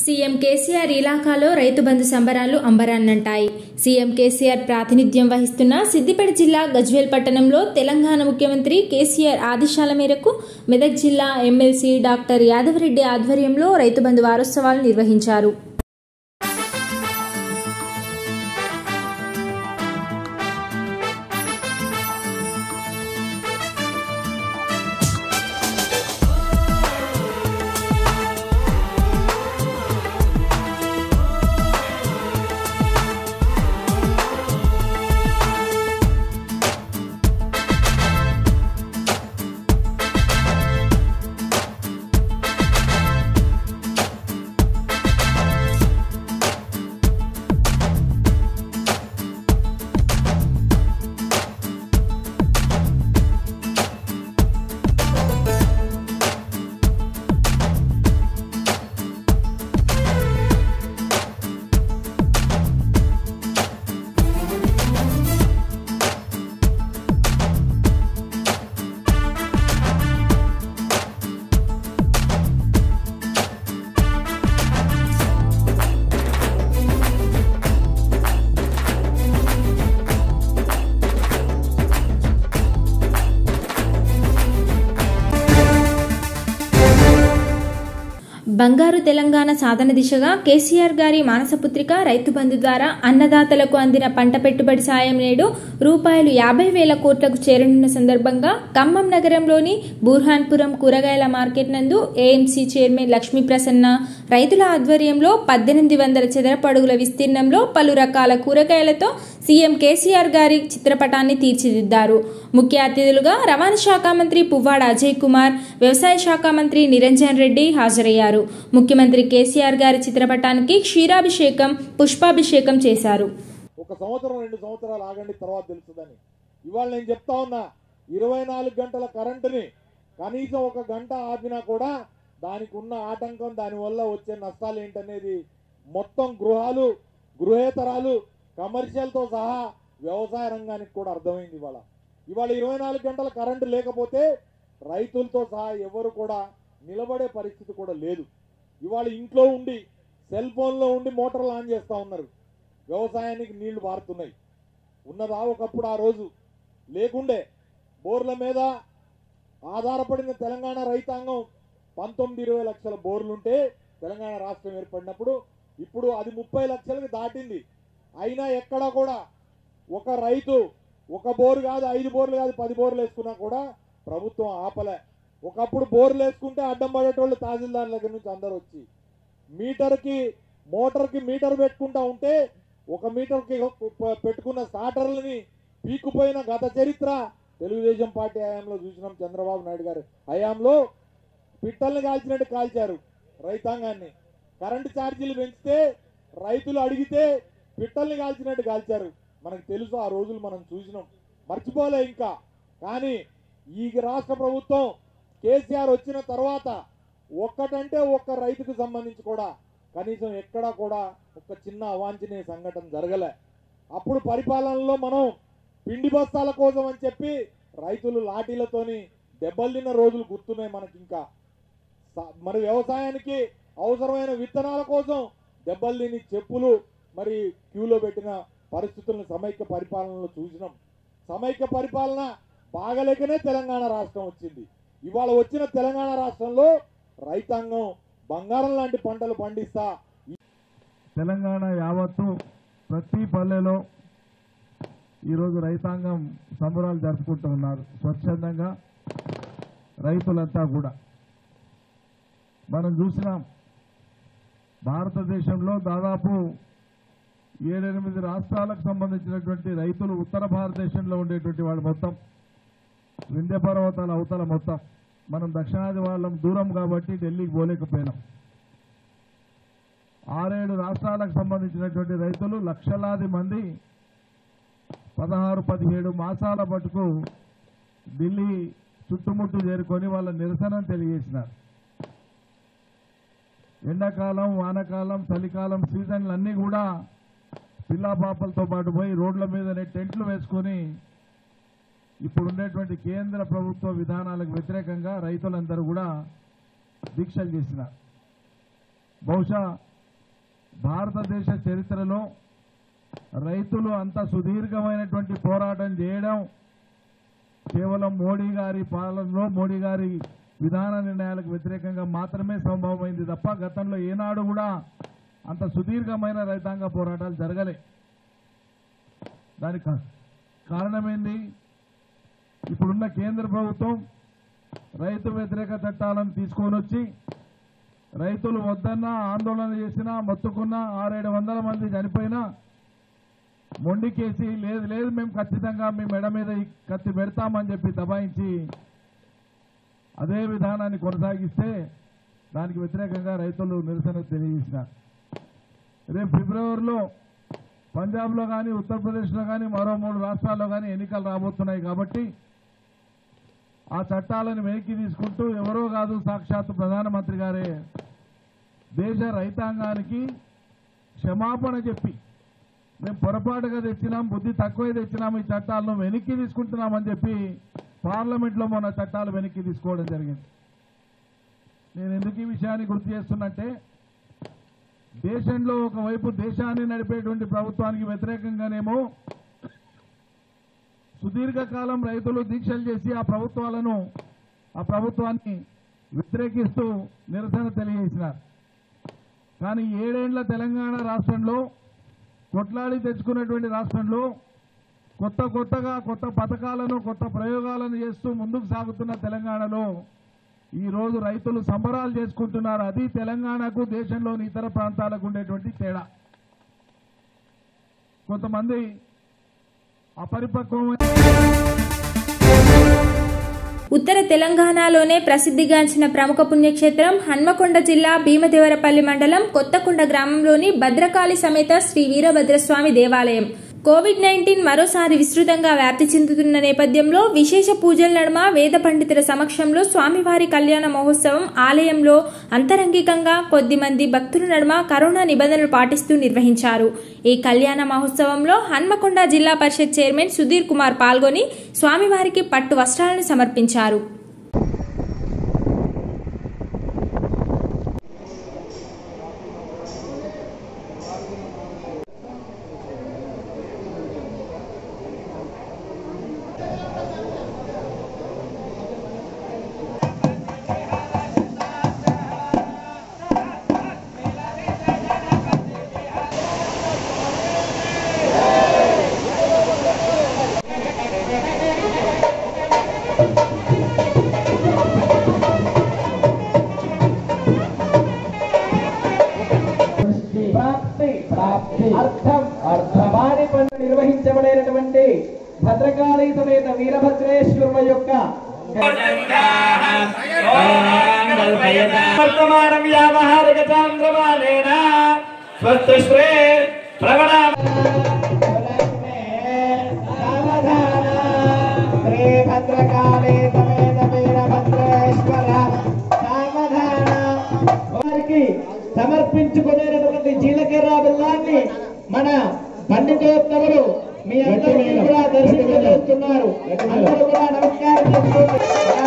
CM KCR ఇలాకాలో రైతు బంధు సంబరాలు అంబరాన్నంటాయి CM KCR ప్రాతినిధ్యం వహిస్తున్న సిద్దిపేట జిల్లా గజ్వేల్ పట్టణంలో తెలంగాణ ముఖ్యమంత్రి కేసీఆర్ ఆదేశాల మేరకు మెదక్ జిల్లా ఎమ్మెల్సీ డాక్టర్ యాదవరెడ్డి ఆధ్వర్యంలో రైతు బంధు వారోత్సవాలు నిర్వహించారు బంగారు తెలంగాణ సాధన దిశగా కేసీఆర్ గారి మానసపుత్రిక రైతు బంధు ద్వారా అన్నదాతలకు అందిన పంట పెట్టుబడి సాయం నేడు రూపాయలు యాభై వేల కోట్లకు చేరనున్న సందర్భంగా ఖమ్మం నగరంలోని బూర్హాన్పురం కూరగాయల మార్కెట్ నందు ఏఎంసీ చైర్మన్ లక్ష్మీ ప్రసన్న రైతుల ఆధ్వర్యంలో పద్దెనిమిది వందల చదరపు అడుగుల విస్తీర్ణంలో పలు రకాల కూరగాయలతో సీఎం కేసీఆర్ గారి చిత్రపటాన్ని తీర్చిదిద్దారు ముఖ్య అతిథులుగా రవాణా శాఖ మంత్రి పువ్వాడ అజయ్ కుమార్ వ్యవసాయ శాఖ మంత్రి నిరంజన్ రెడ్డి హాజరయ్యారు ముఖ్యమంత్రి కేసీఆర్ గారి చిత్రపటానికి క్షీరాభిషేకం పుష్పాభిషేకం చేశారు ఒక సంవత్సరం రెండు సంవత్సరాలు ఆగండి తర్వాత తెలుస్తుందని ఇవాళ నేను చెప్తా ఉన్నా ఇరవై నాలుగు గంటల కరెంటుని కనీసం ఒక గంట ఆపినా కూడా దానికి ఉన్న ఆటంకం దానివల్ల వచ్చే నష్టాలు ఏంటనేది మొత్తం గృహాలు గృహేతరాలు కమర్షియల్తో సహా వ్యవసాయ రంగానికి కూడా అర్థమైంది ఇవాళ ఇవాళ ఇరవై నాలుగు గంటల కరెంటు లేకపోతే రైతులతో సహా ఎవరు కూడా నిలబడే పరిస్థితి కూడా లేదు ఇవాళ ఇంట్లో ఉండి సెల్ ఫోన్లో ఉండి మోటార్లు ఆన్ చేస్తూ ఉన్నారు వ్యవసాయానికి నీళ్లు పారుతున్నాయి ఉన్నదా ఒకప్పుడు ఆ రోజు లేకుండే బోర్ల మీద ఆధారపడిన తెలంగాణ రైతాంగం పంతొమ్మిది ఇరవై లక్షల బోర్లుంటే తెలంగాణ రాష్ట్రం ఏర్పడినప్పుడు ఇప్పుడు అది ముప్పై లక్షలకు దాటింది అయినా ఎక్కడా కూడా ఒక రైతు ఒక బోరు కాదు ఐదు బోర్లు కాదు పది బోర్లు వేసుకున్నా కూడా ప్రభుత్వం ఆపలే ఒకప్పుడు బోర్లు వేసుకుంటే అడ్డం పడేటోళ్ళు తహసీల్దార్ దగ్గర నుంచి అందరు వచ్చి మీటర్కి మోటార్కి మీటర్ పెట్టుకుంటా ఉంటే ఒక మీటర్కి ప- పెట్టుకున్న స్టార్టర్లని పీకుపోయిన గత చరిత్ర తెలుగుదేశం పార్టీ హయాంలో చూసినాం చంద్రబాబు నాయుడు గారు హయాంలో పిట్టల్ని కాల్చినట్టు కాల్చారు రైతాంగాన్ని కరెంటు ఛార్జీలు పెంచితే రైతులు అడిగితే పిట్టల్ని కాల్చినట్టు కాల్చారు మనకు తెలుసు ఆ రోజులు మనం చూసినాం మర్చిపోలే ఇంకా కానీ ఈ రాష్ట్ర ప్రభుత్వం కేసీఆర్ వచ్చిన తర్వాత ఒక్కటంటే ఒక్క రైతుకు సంబంధించి కూడా కనీసం ఎక్కడా కూడా ఒక చిన్న అవాంఛనీయ సంఘటన జరగలే అప్పుడు పరిపాలనలో మనం పిండి బస్తాల కోసం అని చెప్పి రైతులు లాఠీలతోని దెబ్బలు తిన్న రోజులు గుర్తున్నాయి మనకి ఇంకా స- మరి వ్యవసాయానికి అవసరమైన విత్తనాల కోసం దెబ్బలు తిని చెప్పులు మరి క్యూలో పెట్టిన పరిస్థితులను సమైక్య పరిపాలనలో చూసినాం సమైక్య పరిపాలన బాగలేకనే తెలంగాణ రాష్ట్రం వచ్చింది ఇవాళ వచ్చిన తెలంగాణ రాష్ట్రంలో రైతాంగం బంగారం లాంటి పంటలు పండిస్తా తెలంగాణ యావత్తు ప్రతి పల్లెలో ఈరోజు రైతాంగం సంబరాలు జరుపుకుంటూ ఉన్నారు స్వచ్ఛందంగా రైతులంతా కూడా మనం చూసినాం భారతదేశంలో దాదాపు ఏడెనిమిది రాష్ట్రాలకు సంబంధించినటువంటి రైతులు ఉత్తర భారతదేశంలో ఉండేటువంటి వాళ్ళు మొత్తం వింధ్య పర్వతాల అవతల మొత్తం మనం దక్షిణాది వాళ్ళం దూరం కాబట్టి ఢిల్లీకి పోలేకపోయినాం ఆరేడు రాష్ట్రాలకు సంబంధించినటువంటి రైతులు లక్షలాది మంది పదహారు పదిహేడు మాసాల మటుకు ఢిల్లీ చుట్టుముట్టు చేరుకొని వాళ్ళ నిరసన తెలియజేసినారు ఎండాకాలం వానకాలం చలికాలం సీజన్లు అన్నీ కూడా పిల్లా పాపలతో పాటు పోయి రోడ్ల మీదనే టెంట్లు వేసుకొని ఇప్పుడు ఉండేటువంటి కేంద్ర ప్రభుత్వ విధానాలకు వ్యతిరేకంగా రైతులందరూ కూడా దీక్షలు చేసినారు బహుశా భారతదేశ చరిత్రలో రైతులు అంత సుదీర్ఘమైనటువంటి పోరాటం చేయడం కేవలం మోడీ గారి పాలనలో మోడీ గారి విధాన నిర్ణయాలకు వ్యతిరేకంగా మాత్రమే సంభవమైంది తప్ప గతంలో ఏనాడు కూడా అంత సుదీర్ఘమైన రైతాంగ పోరాటాలు జరగలే దానికి కా- కారణమేంది ఇప్పుడున్న కేంద్ర ప్రభుత్వం రైతు వ్యతిరేక చట్టాలను తీసుకొని వచ్చి రైతులు వద్దన్నా ఆందోళన చేసినా మొత్తుకున్నా ఆరేడు వందల మంది చనిపోయినా మొండికేసి లేదు లేదు మేము ఖచ్చితంగా మీ మెడ మీద ఈ కత్తి పెడతామని చెప్పి దబాయించి అదే విధానాన్ని కొనసాగిస్తే దానికి వ్యతిరేకంగా రైతులు నిరసన తెలియజేసినారు రేపు ఫిబ్రవరిలో పంజాబ్లో కానీ ఉత్తరప్రదేశ్లో కానీ మరో మూడు రాష్ట్రాల్లో కానీ ఎన్నికలు రాబోతున్నాయి కాబట్టి ఆ చట్టాలను వెనక్కి తీసుకుంటూ ఎవరో కాదు సాక్షాత్ ప్రధానమంత్రి గారే దేశ రైతాంగానికి క్షమాపణ చెప్పి మేము పొరపాటుగా తెచ్చినాం బుద్ధి తక్కువ తెచ్చినాం ఈ చట్టాలను వెనక్కి తీసుకుంటున్నామని చెప్పి పార్లమెంట్లో మొన్న చట్టాలు వెనక్కి తీసుకోవడం జరిగింది నేను ఎందుకు ఈ విషయాన్ని గుర్తు చేస్తున్నట్టే దేశంలో ఒకవైపు దేశాన్ని నడిపేటువంటి ప్రభుత్వానికి వ్యతిరేకంగానేమో సుదీర్ఘకాలం రైతులు దీక్షలు చేసి ఆ ప్రభుత్వాలను ఆ ప్రభుత్వాన్ని వ్యతిరేకిస్తూ నిరసన తెలియజేసినారు కానీ ఏడేండ్ల తెలంగాణ రాష్ట్రంలో కొట్లాడి తెచ్చుకున్నటువంటి రాష్ట్రంలో కొత్త కొత్తగా కొత్త పథకాలను కొత్త ప్రయోగాలను చేస్తూ ముందుకు సాగుతున్న తెలంగాణలో ఈ రోజు రైతులు సంబరాలు చేసుకుంటున్నారు అది తెలంగాణకు దేశంలోని ఇతర ప్రాంతాలకు ఉండేటువంటి తేడా కొంతమంది అపరిపక్వమైన ఉత్తర తెలంగాణలోనే ప్రసిద్ధిగాంచిన ప్రముఖ పుణ్యక్షేత్రం హన్మకొండ జిల్లా భీమదేవరపల్లి మండలం కొత్తకొండ గ్రామంలోని భద్రకాళి సమేత శ్రీ వీరభద్రస్వామి దేవాలయం కోవిడ్ నైన్టీన్ మరోసారి విస్తృతంగా వ్యాప్తి చెందుతున్న నేపథ్యంలో విశేష పూజల నడుమ వేద పండితుల సమక్షంలో స్వామివారి కళ్యాణ మహోత్సవం ఆలయంలో అంతరంగికంగా కొద్ది మంది భక్తుల నడుమ కరోనా నిబంధనలు పాటిస్తూ నిర్వహించారు ఈ కళ్యాణ మహోత్సవంలో హన్మకొండ జిల్లా పరిషత్ చైర్మన్ సుధీర్ కుమార్ పాల్గొని స్వామివారికి పట్టు వస్త్రాలను సమర్పించారు ప్రాప్తి ప్రాప్తి అర్థం అర్థమాని పనులు నిర్వహించబడేటటువంటి భద్రకాళి సమేత వీరభద్రేశ్వరుల యొక్క వర్తమానం వ్యావహారిక చాంద్రమానేన స్వస్థశ్రే ప్రవణ శ్రీ భద్రకాళి సమేత వీరభద్రేశ్వర సావధాన వారికి సమర్పించుకునేటటువంటి జీలకర్ర బెల్లాన్ని మన పండితోత్తములు మీ అందరికీ కూడా దర్శించబోతున్నారు అందరూ కూడా నమస్కారం చేసుకోండి.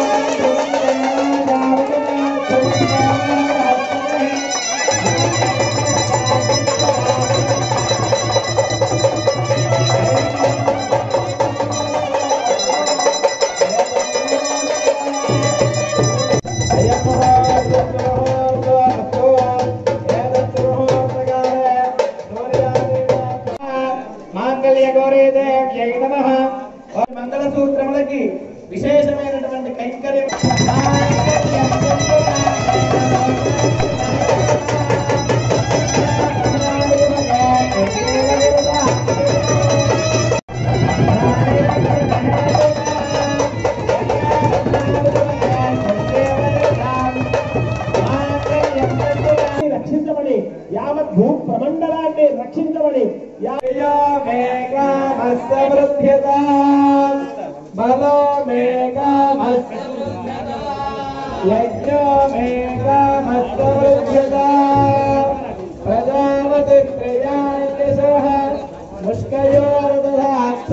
మాంగళ్య గౌరీదేవ్యై నమః ఓ మంగళసూత్రములకి విశేషమైనటువంటి కైంకర్యం రక్షించబడి యావత్ భూ ప్రమండలాన్ని రక్షించబడి మేఘమస్తమృధ్యత బలో మేఘమస్తమృధ్యత యజ్ఞో మేఘమస్తమృధ్యత ప్రజావతి క్రియాన్యసః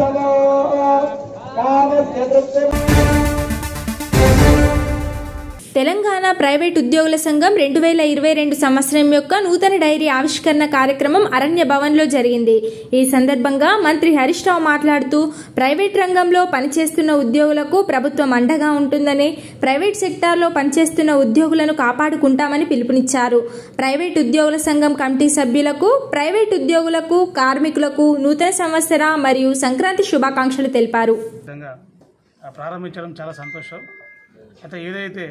ముష్కయోర్దధాత్సవో కామస్య తృప్తి తెలంగాణ ప్రైవేట్ ఉద్యోగుల సంఘం రెండు వేల ఇరవై రెండు సంవత్సరం యొక్క నూతన డైరీ ఆవిష్కరణ కార్యక్రమం అరణ్య భవన్లో జరిగింది ఈ సందర్భంగా మంత్రి హరీష్ రావు మాట్లాడుతూ ప్రైవేట్ రంగంలో పనిచేస్తున్న ఉద్యోగులకు ప్రభుత్వం అండగా ఉంటుందని ప్రైవేట్ సెక్టార్లో పనిచేస్తున్న ఉద్యోగులను కాపాడుకుంటామని పిలుపునిచ్చారు ప్రైవేట్ ఉద్యోగుల సంఘం కమిటీ సభ్యులకు ప్రైవేట్ ఉద్యోగులకు కార్మికులకు నూతన సంవత్సర మరియు సంక్రాంతి శుభాకాంక్షలు తెలిపారు విధంగా ఆ, ప్రారంభించడం చాలా సంతోషం అయితే ఏదైతే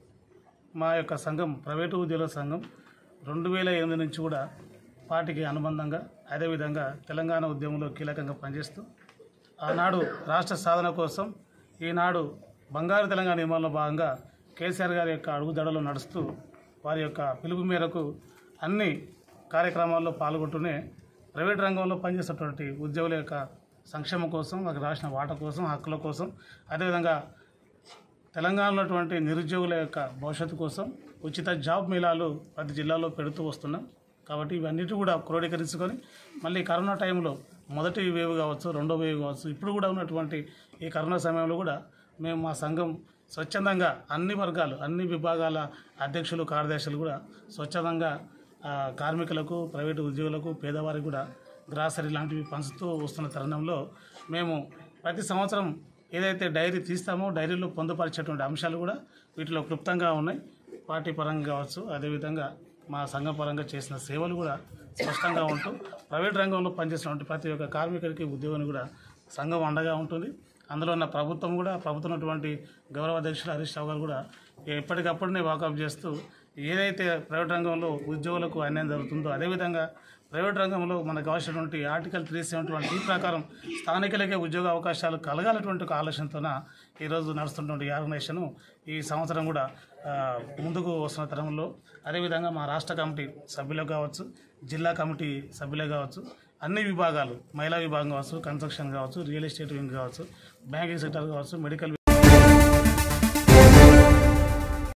మా యొక్క సంఘం ప్రైవేటు ఉద్యోగుల సంఘం రెండు వేల ఎనిమిది నుంచి కూడా పార్టీకి అనుబంధంగా అదేవిధంగా తెలంగాణ ఉద్యమంలో కీలకంగా పనిచేస్తూ ఆనాడు రాష్ట్ర సాధన కోసం ఈనాడు బంగారు తెలంగాణ నిర్మాణంలో భాగంగా కేసీఆర్ గారి యొక్క అడుగుదడలో నడుస్తూ వారి యొక్క పిలుపు మేరకు అన్ని కార్యక్రమాల్లో పాల్గొంటూనే ప్రైవేట్ రంగంలో పనిచేసేటువంటి ఉద్యోగుల యొక్క సంక్షేమం కోసం వారికి రాసిన వాట కోసం హక్కుల కోసం అదేవిధంగా తెలంగాణలో ఉన్నటువంటి నిరుద్యోగుల యొక్క భవిష్యత్తు కోసం ఉచిత జాబ్ మేళాలు ప్రతి జిల్లాలో పెడుతూ వస్తున్నాం కాబట్టి ఇవన్నిటి కూడా క్రోడీకరించుకొని మళ్ళీ కరోనా టైంలో మొదటి వేవ్ కావచ్చు రెండో వేవ్ కావచ్చు ఇప్పుడు కూడా ఉన్నటువంటి ఈ కరోనా సమయంలో కూడా మేము మా సంఘం స్వచ్ఛందంగా అన్ని వర్గాలు అన్ని విభాగాల అధ్యక్షులు కార్యదర్శులు కూడా స్వచ్ఛందంగా ఆ, కార్మికులకు ప్రైవేటు ఉద్యోగులకు పేదవారికి కూడా గ్రాసరీ లాంటివి పంచుతూ వస్తున్న తరుణంలో మేము ప్రతి సంవత్సరం ఏదైతే డైరీ తీస్తామో డైరీలో పొందుపరిచేటువంటి అంశాలు కూడా వీటిలో క్లుప్తంగా ఉన్నాయి పార్టీ పరంగా కావచ్చు అదేవిధంగా మా సంఘం పరంగా చేసిన సేవలు కూడా స్పష్టంగా ఉంటూ ప్రైవేట్ రంగంలో పనిచేసినటువంటి ప్రతి ఒక్క కార్మికుడికి ఉద్యోగాన్ని కూడా సంఘం అండగా ఉంటుంది అందులో ఉన్న ప్రభుత్వం కూడా ప్రభుత్వం ఉన్నటువంటి గౌరవ అధ్యక్షులు హరీష్ రావు గారు కూడా ఎప్పటికప్పుడునే వాకప్ చేస్తూ ఏదైతే ప్రైవేట్ రంగంలో ఉద్యోగులకు అన్యాయం జరుగుతుందో అదేవిధంగా ప్రైవేట్ రంగంలో మనకు కావాల్సినటువంటి article three seventy one T ప్రకారం స్థానికులకే ఉద్యోగ అవకాశాలు కలగాలటువంటి ఒక ఆలోచనతోన ఈరోజు నడుస్తున్నటువంటి ఈ ఆర్గనైజేషన్ ఈ సంవత్సరం కూడా ఆ, ముందుకు వస్తున్న తరంలో అదేవిధంగా మా రాష్ట్ర కమిటీ సభ్యులకు కావచ్చు జిల్లా కమిటీ సభ్యులకు కావచ్చు అన్ని విభాగాలు మహిళా విభాగం కావచ్చు కన్స్ట్రక్షన్ కావచ్చు రియల్ ఎస్టేట్ వింగ్ కావచ్చు బ్యాంకింగ్ సెక్టర్ కావచ్చు మెడికల్